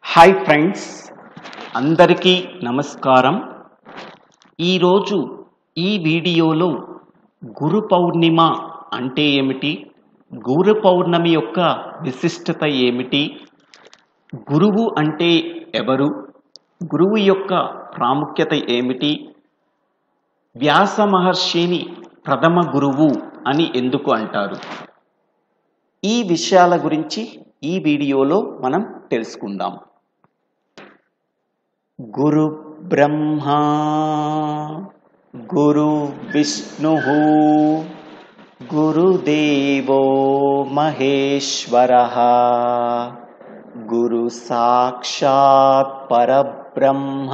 hi friends అందరికీ నమస్కారం ఈరోజు ఈ వీడియోలో గురు పౌర్ణిమ అంటే ఏమిటి గురు పౌర్ణమి యొక్క విశిష్టత ఏమిటి గురువు అంటే ఎవరు గురువు యొక్క ప్రాముఖ్యత ఏమిటి వ్యాస మహర్షిని ప్రథమ గురువు అని ఎందుకు అంటారు ఈ విషయాల గురించి ఈ వీడియోలో మనం తెలుసుకుందాం గురు బ్రహ్మ గురు విష్ణు గురుదేవో మహేశ్వర గురు సాక్షాత్ పరబ్రహ్మ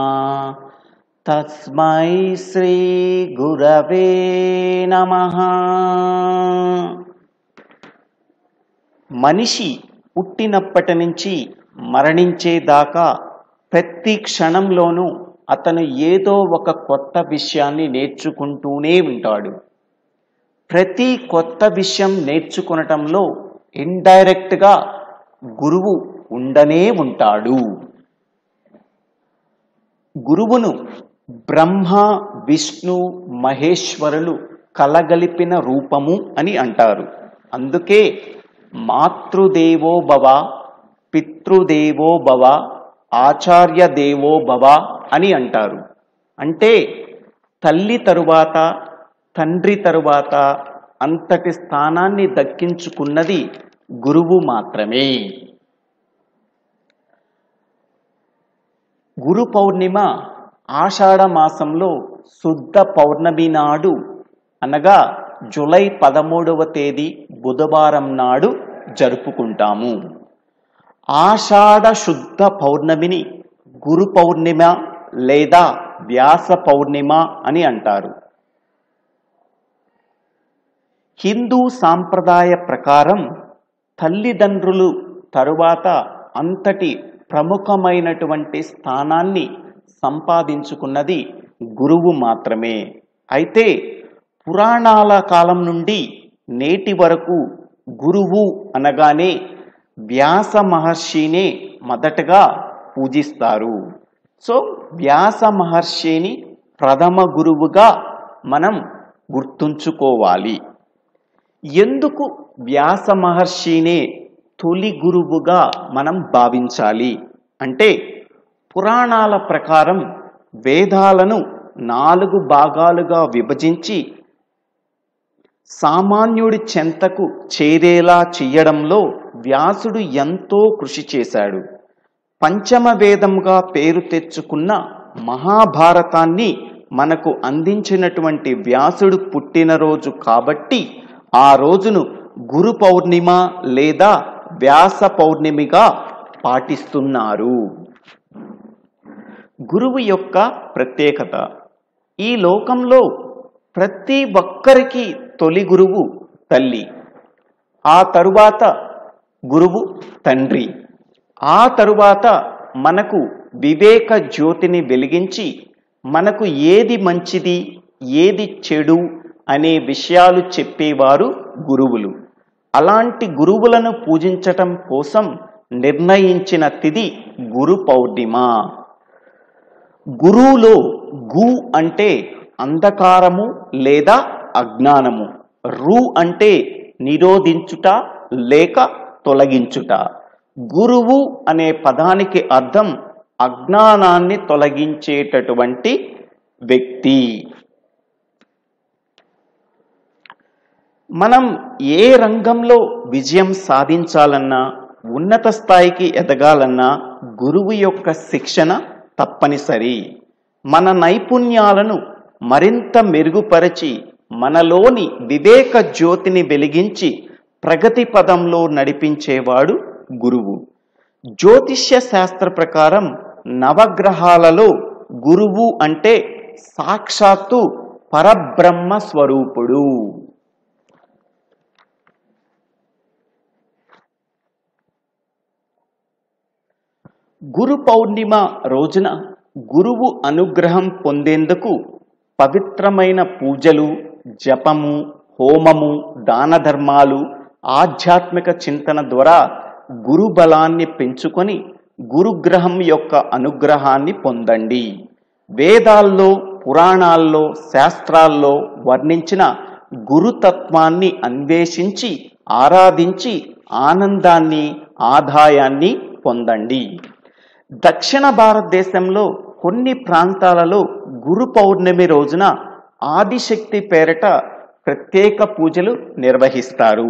తస్మై శ్రీ గురవే నమః మనిషి పుట్టినప్పటి నుంచి మరణించేదాకా ప్రతి క్షణంలోనూ అతను ఏదో ఒక కొత్త విషయాన్ని నేర్చుకుంటూనే ఉంటాడు ప్రతి కొత్త విషయం నేర్చుకునటంలో ఇండైరెక్ట్గా గురువు ఉండనే ఉంటాడు గురువును బ్రహ్మ విష్ణు మహేశ్వరులు కలగలిపిన రూపము అని అంటారు అందుకే మాతృదేవో భవ పితృదేవో భవ ఆచార్య దేవో భవ అని అంటారు అంటే తల్లి తరువాత తండ్రి తరువాత అంతటి స్థానాన్ని దక్కించుకున్నది గురువు మాత్రమే గురు పౌర్ణిమ ఆషాఢ మాసంలో శుద్ధ పౌర్ణమి నాడు అనగా జూలై పదమూడవ తేదీ బుధవారం నాడు జరుపుకుంటాము ఆషాఢ శుద్ధ పౌర్ణమిని గురు పౌర్ణిమ లేదా వ్యాస పౌర్ణిమ అని అంటారు హిందూ సాంప్రదాయ ప్రకారం తల్లిదండ్రులు తరువాత అంతటి ప్రముఖమైనటువంటి స్థానాన్ని సంపాదించుకున్నది గురువు మాత్రమే అయితే పురాణాల కాలం నుండి నేటి వరకు గురువు అనగానే వ్యాస మహర్షినే మొదటగా పూజిస్తారు సో వ్యాస మహర్షిని ప్రథమ గురువుగా మనం గుర్తుంచుకోవాలి ఎందుకు వ్యాస మహర్షినే తొలి గురువుగా మనం భావించాలి అంటే పురాణాల ప్రకారం వేదాలను నాలుగు భాగాలుగా విభజించి సామాన్యుడి చెంతకు చేరేలా చెయ్యడంలో వ్యాసుడు ఎంతో కృషి చేశాడు పంచమ వేదంగా పేరు తెచ్చుకున్న మహాభారతాన్ని మనకు అందించినటువంటి వ్యాసుడు పుట్టినరోజు కాబట్టి ఆ రోజును గురు పౌర్ణిమ లేదా వ్యాస పౌర్ణమిగా పాటిస్తున్నారు గురువు యొక్క ప్రత్యేకత ఈ లోకంలో ప్రతి ఒక్కరికి తొలి గురువు తల్లి ఆ తరువాత గురువు తండ్రి ఆ తరువాత మనకు వివేక జ్యోతిని వెలిగించి మనకు ఏది మంచిది ఏది చెడు అనే విషయాలు చెప్పేవారు గురువులు అలాంటి గురువులను పూజించటం కోసం నిర్ణయించిన తిది గురు పౌర్ణిమ గురువులో గు అంటే అంధకారము లేదా అజ్ఞానము రు అంటే నిరోధించుట లేక తొలగించుట గురువు అనే పదానికి అర్థం అజ్ఞానాన్ని తొలగించేటటువంటి వ్యక్తి మనం ఏ రంగంలో విజయం సాధించాలన్నా ఉన్నత స్థాయికి ఎదగాలన్నా గురువు యొక్క శిక్షణ తప్పనిసరి మన నైపుణ్యాలను మరింత మెరుగుపరచి మనలోని వివేక జ్యోతిని వెలిగించి ప్రగతి పదంలో నడిపించేవాడు గురువు జ్యోతిష్య శాస్త్ర ప్రకారం నవగ్రహాలలో గురువు అంటే సాక్షాత్తు పరబ్రహ్మ స్వరూపుడు గురు పౌర్ణిమ రోజున గురువు అనుగ్రహం పొందేందుకు పవిత్రమైన పూజలు జపము హోమము దాన ధర్మాలు ఆధ్యాత్మిక చింతన ద్వారా గురు బలాన్ని పెంచుకొని గురుగ్రహం యొక్క అనుగ్రహాన్ని పొందండి వేదాల్లో పురాణాల్లో శాస్త్రాల్లో వర్ణించిన గురుతత్వాన్ని అన్వేషించి ఆరాధించి ఆనందాన్ని ఆదాయాన్ని పొందండి దక్షిణ భారతదేశంలో కొన్ని ప్రాంతాలలో గురు పౌర్ణమి రోజున ఆదిశక్తి పేరట ప్రత్యేక పూజలు నిర్వహిస్తారు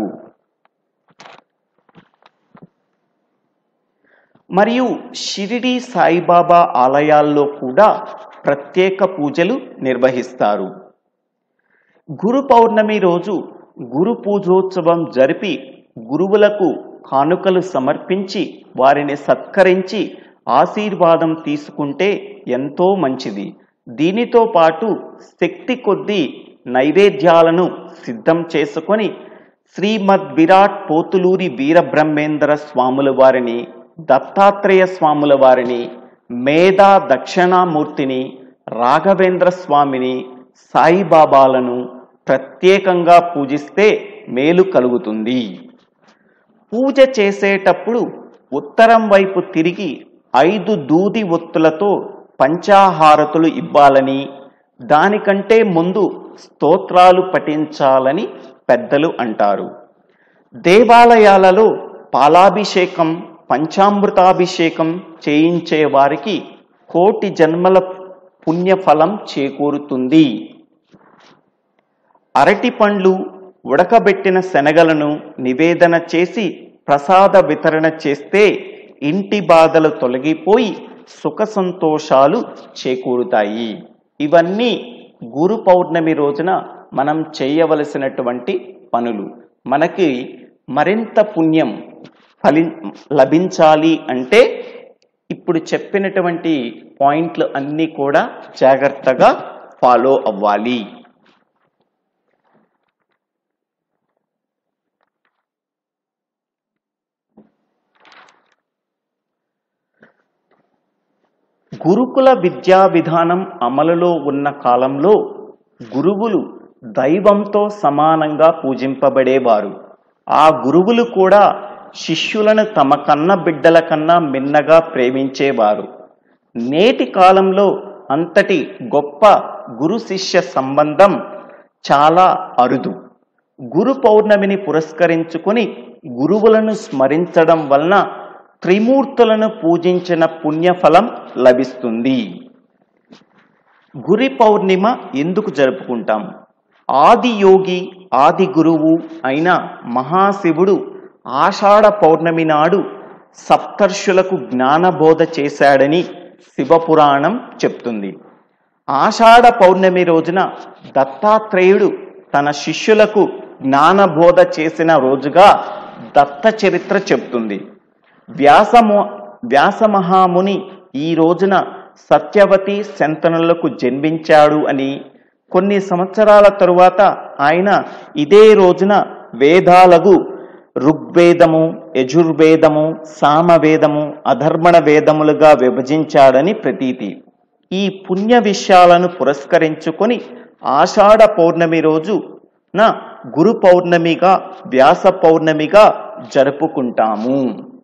మరియు షిరిడి సాయిబాబా ఆలయాల్లో కూడా ప్రత్యేక పూజలు నిర్వహిస్తారు గురు పౌర్ణమి రోజు గురు పూజోత్సవం జరిపి గురువులకు కానుకలు సమర్పించి వారిని సత్కరించి ఆశీర్వాదం తీసుకుంటే ఎంతో మంచిది దీనితో పాటు శక్తి కొద్దీ నైవేద్యాలను సిద్ధం చేసుకొని శ్రీమద్ విరాట్ పోతులూరి వీరబ్రహ్మేంద్ర స్వాముల వారిని దత్తాత్రేయ స్వాముల వారిని మేధా దక్షిణామూర్తిని రాఘవేంద్ర స్వామిని సాయిబాబాలను ప్రత్యేకంగా పూజిస్తే మేలు కలుగుతుంది పూజ చేసేటప్పుడు ఉత్తరం వైపు తిరిగి ఐదు దూది ఒత్తులతో పంచాహారతులు ఇవ్వాలని దానికంటే ముందు స్తోత్రాలు పఠించాలని పెద్దలు అంటారు దేవాలయాలలో పాలాభిషేకం పంచామృతాభిషేకం చేయించే వారికి కోటి జన్మల పుణ్యఫలం చేకూరుతుంది అరటి పండ్లు ఉడకబెట్టిన శనగలను నివేదన చేసి ప్రసాద వితరణ చేస్తే ఇంటి బాధలు తొలగిపోయి సుఖ సంతోషాలు చేకూరుతాయి ఇవన్నీ గురు పౌర్ణమి రోజున మనం చేయవలసినటువంటి పనులు మనకి మరింత పుణ్యం ఫలి లభించాలి అంటే ఇప్పుడు చెప్పినటువంటి పాయింట్లు అన్నీ కూడా జాగ్రత్తగా ఫాలో అవ్వాలి గురుకుల విద్యా విధానం అమలులో ఉన్న కాలంలో గురువులు దైవంతో సమానంగా పూజింపబడేవారు ఆ గురువులు కూడా శిష్యులను తమ కన్న బిడ్డల కన్నా మిన్నగా ప్రేమించేవారు నేటి కాలంలో అంతటి గొప్ప గురు శిష్య సంబంధం చాలా అరుదు గురు పౌర్ణమిని పురస్కరించుకొని గురువులను స్మరించడం వలన త్రిమూర్తులను పూజించిన పుణ్యఫలం లభిస్తుంది గురి పౌర్ణిమ ఎందుకు జరుపుకుంటాం ఆది యోగి ఆది గురువు అయిన మహాశివుడు ఆషాఢ పౌర్ణమి నాడు సప్తర్షులకు జ్ఞానబోధ చేశాడని శివపురాణం చెప్తుంది ఆషాఢ పౌర్ణమి రోజున దత్తాత్రేయుడు తన శిష్యులకు జ్ఞానబోధ చేసిన రోజుగా దత్త చరిత్ర చెప్తుంది వ్యాసము వ్యాసమహాముని ఈ రోజున సత్యవతి శంతనులకు జన్మించాడు అని కొన్ని సంవత్సరాల తరువాత ఆయన ఇదే రోజున వేదాలకు ఋగ్వేదము యజుర్వేదము సామవేదము అధర్మణ వేదములుగా విభజించాడని ప్రతీతి ఈ పుణ్య విషయాలను పురస్కరించుకొని ఆషాఢ పౌర్ణమి రోజు నా గురు పౌర్ణమిగా వ్యాస పౌర్ణమిగా జరుపుకుంటాము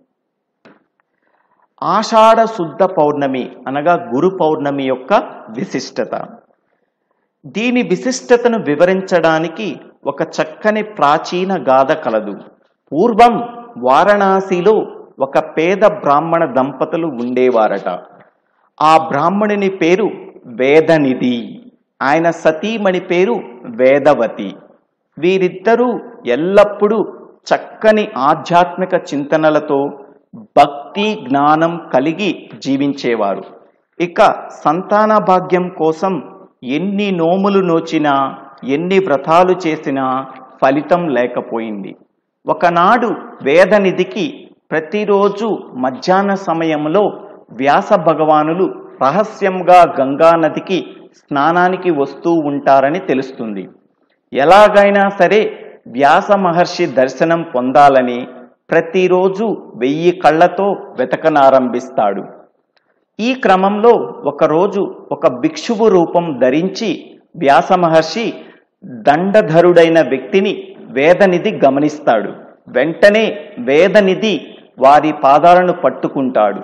ఆషాఢ శుద్ధ పౌర్ణమి అనగా గురు పౌర్ణమి యొక్క విశిష్టత దీని విశిష్టతను వివరించడానికి ఒక చక్కని ప్రాచీన గాథ కలదు పూర్వం వారణాసిలో ఒక పేద బ్రాహ్మణ దంపతులు ఉండేవారట ఆ బ్రాహ్మణుని పేరు వేదనిధి ఆయన సతీమణి పేరు వేదవతి వీరిద్దరూ ఎల్లప్పుడూ చక్కని ఆధ్యాత్మిక చింతనలతో భక్తి జ్ఞానం కలిగి జీవించేవారు ఇక సంతాన భాగ్యం కోసం ఎన్ని నోములు నోచినా ఎన్ని వ్రతాలు చేసినా ఫలితం లేకపోయింది ఒకనాడు వేదనిధికి ప్రతిరోజు మధ్యాహ్న సమయంలో వ్యాస భగవానులు రహస్యంగా గంగా నదికి స్నానానికి వస్తూ ఉంటారని తెలుస్తుంది ఎలాగైనా సరే వ్యాస మహర్షి దర్శనం పొందాలని ప్రతిరోజు వెయ్యి కళ్ళతో వెతకనారంభిస్తాడు ఈ క్రమంలో ఒకరోజు ఒక భిక్షువు రూపం ధరించి వ్యాస మహర్షి దండధరుడైన వ్యక్తిని వేదనిధి గమనిస్తాడు వెంటనే వేదనిధి వారి పాదాలను పట్టుకుంటాడు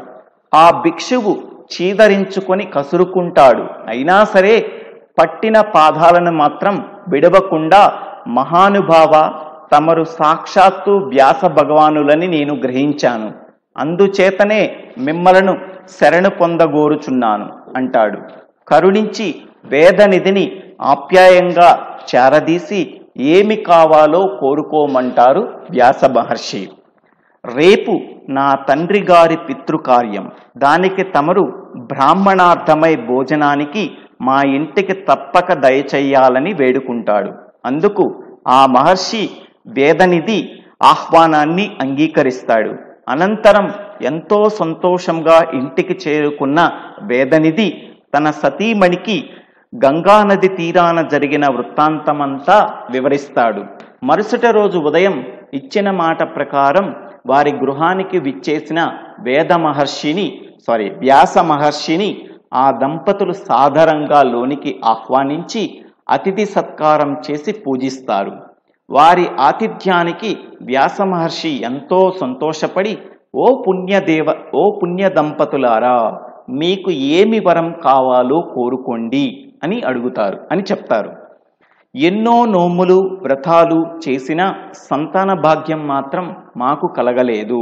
ఆ భిక్షువు చీదరించుకొని కసురుకుంటాడు అయినా సరే పట్టిన పాదాలను మాత్రం విడవకుండా మహానుభావ తమరు సాక్షాత్తు వ్యాస భగవానులని నేను గ్రహించాను అందుచేతనే మిమ్మలను శరణు పొందగోరుచున్నాను అంటాడు కరుణించి వేదనిధిని ఆప్యాయంగా చేరదీసి ఏమి కావాలో కోరుకోమంటారు వ్యాస మహర్షి రేపు నా తండ్రి గారి పితృకార్యం దానికి తమరు బ్రాహ్మణార్థమై భోజనానికి మా ఇంటికి తప్పక దయచెయ్యాలని వేడుకుంటాడు అందుకు ఆ మహర్షి వేదనిధి ఆహ్వానాన్ని అంగీకరిస్తాడు అనంతరం ఎంతో సంతోషంగా ఇంటికి చేరుకున్న వేదనిధి తన సతీమణికి గంగానది తీరాన జరిగిన వృత్తాంతమంతా వివరిస్తాడు మరుసటి రోజు ఉదయం ఇచ్చిన మాట ప్రకారం వారి గృహానికి విచ్చేసిన వేద మహర్షిని సారీ వ్యాస మహర్షిని ఆ దంపతులు సాదరంగా లోనికి ఆహ్వానించి అతిథి సత్కారం చేసి పూజిస్తారు వారి ఆతిథ్యానికి వ్యాస మహర్షి ఎంతో సంతోషపడి ఓ పుణ్యదేవ ఓ పుణ్య దంపతులారా మీకు ఏమి వరం కావాలో కోరుకోండి అని అడుగుతారు అని చెప్తారు ఎన్నో నోములు వ్రతాలు చేసిన సంతాన భాగ్యం మాత్రం మాకు కలగలేదు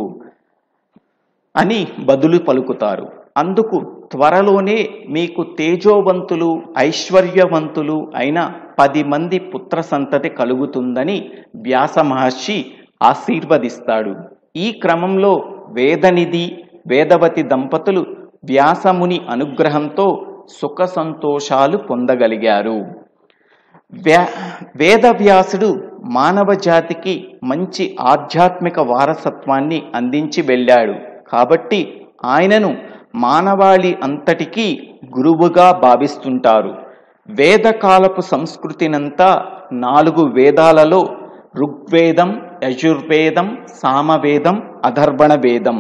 అని బదులు పలుకుతారు అందుకు త్వరలోనే మీకు తేజోవంతులు ఐశ్వర్యవంతులు అయిన పది మంది పుత్ర సంతతి కలుగుతుందని వ్యాస మహర్షి ఆశీర్వదిస్తాడు ఈ క్రమంలో వేదనిధి వేదవతి దంపతులు వ్యాసముని అనుగ్రహంతో సుఖ సంతోషాలు పొందగలిగారు వ్యా వేదవ్యాసుడు మానవ జాతికి మంచి ఆధ్యాత్మిక వారసత్వాన్ని అందించి వెళ్ళాడు కాబట్టి ఆయనను మానవాళి అంతటికీ గురువుగా భావిస్తుంటారు వేదకాలపు సంస్కృతినంతా నాలుగు వేదాలలో ఋగ్వేదం యజుర్వేదం సామవేదం అధర్వణ వేదం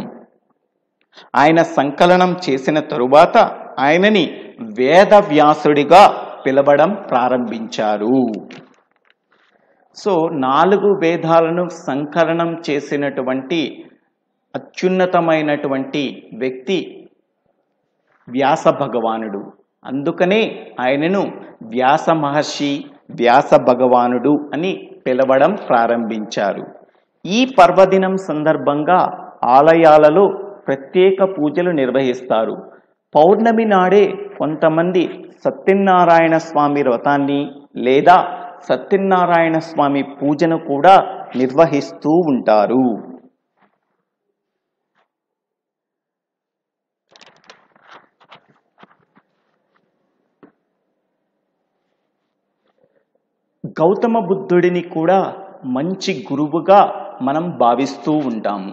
ఆయన సంకలనం చేసిన తరువాత ఆయనని వేదవ్యాసుడిగా పిలవడం ప్రారంభించారు సో నాలుగు వేదాలను సంకలనం చేసినటువంటి అత్యున్నతమైనటువంటి వ్యక్తి వ్యాస భగవానుడు అందుకనే ఆయనను వ్యాస మహర్షి వ్యాస భగవానుడు అని పిలవడం ప్రారంభించారు ఈ పర్వదినం సందర్భంగా ఆలయాలలో ప్రత్యేక పూజలు నిర్వహిస్తారు పౌర్ణమి నాడే కొంతమంది సత్యనారాయణ స్వామి వ్రతాన్ని లేదా సత్యనారాయణ స్వామి పూజను కూడా నిర్వహిస్తూ ఉంటారు గౌతమ బుద్ధుడిని కూడా మంచి గురువుగా మనం భావిస్తూ ఉంటాము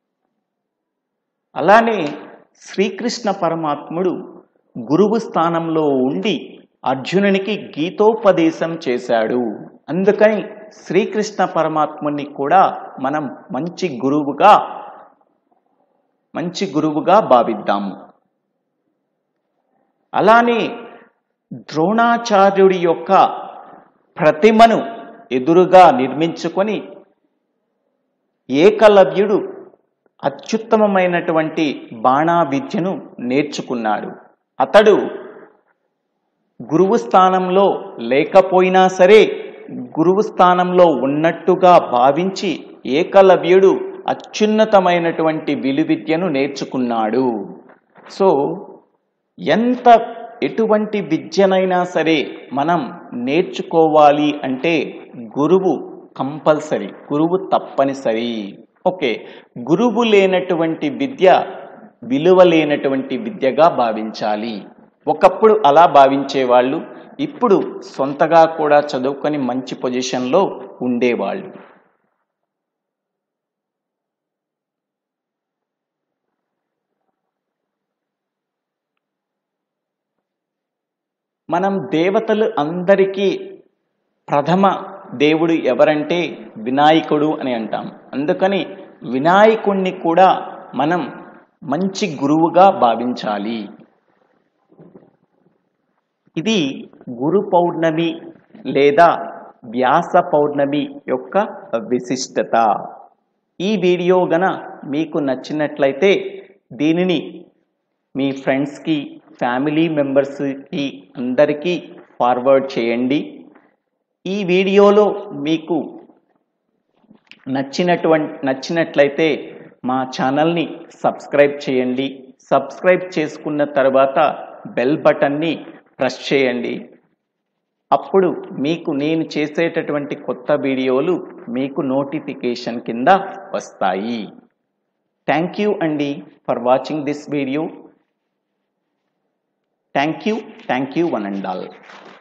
అలానే శ్రీకృష్ణ పరమాత్ముడు గురువు స్థానంలో ఉండి అర్జునునికి గీతోపదేశం చేశాడు అందుకని శ్రీకృష్ణ పరమాత్ముని కూడా మనం మంచి గురువుగా మంచి గురువుగా భావిద్దాము అలానే ద్రోణాచార్యుడి యొక్క ప్రతిమను ఎదురుగా నిర్మించుకొని ఏకలవ్యుడు అత్యుత్తమమైనటువంటి బాణా విద్యను నేర్చుకున్నాడు అతడు గురువు స్థానంలో లేకపోయినా సరే గురువు స్థానంలో ఉన్నట్టుగా భావించి ఏకలవ్యుడు అత్యున్నతమైనటువంటి విలువిద్యను నేర్చుకున్నాడు సో ఎంత ఎటువంటి విద్యనైనా సరే మనం నేర్చుకోవాలి అంటే గురువు కంపల్సరీ గురువు తప్పనిసరి ఓకే గురువు లేనటువంటి విద్య విలువ లేనటువంటి విద్యగా భావించాలి ఒకప్పుడు అలా భావించేవాళ్ళు ఇప్పుడు సొంతగా కూడా చదువుకొని మంచి పొజిషన్లో ఉండేవాళ్ళు మనం దేవతలు అందరికీ ప్రథమ దేవుడు ఎవరంటే వినాయకుడు అని అంటాం అందుకని వినాయకుణ్ణి కూడా మనం మంచి గురువుగా భావించాలి ఇది గురు పౌర్ణమి లేదా వ్యాస పౌర్ణమి యొక్క విశిష్టత ఈ వీడియో గన మీకు నచ్చినట్లయితే దీనిని మీ ఫ్రెండ్స్కి ఫ్యామిలీ మెంబర్స్కి అందరికీ ఫార్వర్డ్ చేయండి ఈ వీడియోలో మీకు నచ్చినటువంటి నచ్చినట్లయితే మా ఛానల్ని సబ్స్క్రైబ్ చేయండి సబ్స్క్రైబ్ చేసుకున్న తర్వాత బెల్ బటన్ని ప్రెస్ చేయండి అప్పుడు మీకు నేను చేసేటటువంటి కొత్త వీడియోలు మీకు నోటిఫికేషన్ కింద వస్తాయి థ్యాంక్ యూ అండి for watching this video thank you thank you one and all